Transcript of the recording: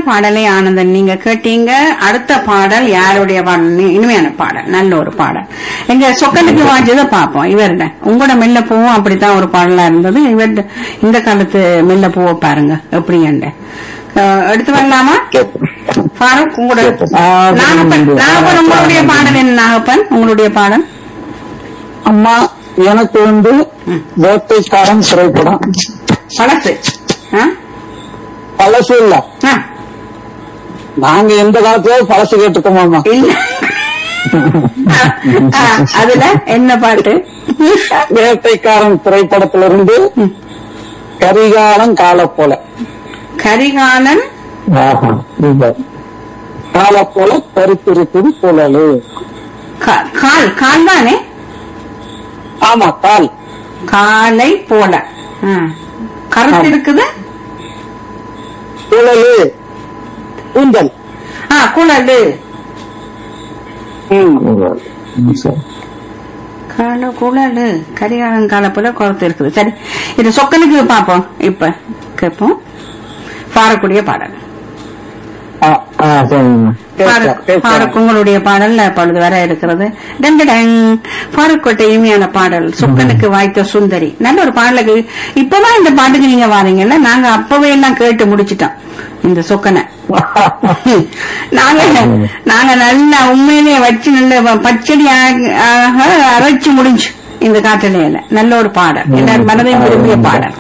பாடலை ஆனந்தன் நீங்க கேட்டீங்க அடுத்த பாடல் யாருடைய பாடல் இனி- இனிமையான பாடல் நல்ல ஒரு பாடல் எங்க சொக்கனுக்கு வாஞ்சதை பார்ப்போம் இவர்ட உங்களோட மெல்ல பூவும் அப்படித்தான் ஒரு பாடலா இருந்தது இவர் இந்த காலத்து மெல்ல பூவை பாருங்க எப்படிங்க எடுத்து வரலாமா ஃபாரூக் உங்களோட நாகப்பன் நாகப்பன் உங்களுடைய பாடல் என்ன நாகப்பன் உங்களுடைய பாடல் அம்மா எனக்கு வந்து வேட்டைக்காரன் திரைப்படம் பழசு ஆ? பழசு இல்ல ஆ, நாங்க எந்த காலத்துல பழசு கேட்டுக்கோமாமா இல்ல ஆ, அதுல என்ன பாட்டு வேட்டைக்காரன் திரைப்படத்திலிருந்து கரிகாலம் கால போல கரிகாலன் கால போல கருத்திருக்கும் புலலு கா- கால் கால் தானே ஆமா கால் காலை போல ஆ. கருத்து இருக்குது புலலு கூந்தல் ஆ குழலு கால குழலு கரிகாலன் கால போல கருத்து இருக்குது சரி இது சொக்கனுக்கு பார்ப்போம் இப்ப கேட்போம் பாடக்கூடிய பாடல் பாரக் பாரக் உங்களுடைய பாடல் அப்பொழுது வர இருக்கிறது டங்கடங் பாரக்கோட்டை இனிமையான பாடல் சொக்கனுக்கு வாய்த்த சுந்தரி நல்ல ஒரு பாடலுக்கு இப்பதான் இந்த பாட்டுக்கு நீங்க வாரீங்கல்ல நாங்க அப்பவே எல்லாம் கேட்டு முடிச்சிட்டோம் இந்த சொக்கனை நாங்க நாங்க நல்லா உண்மையிலேயே வச்சு நல்ல பச்சடி அரைச்சு முடிஞ்சு இந்த காட்டலையில நல்ல ஒரு பாடல் எல்லாரும் மனதை விரும்பிய பாடல்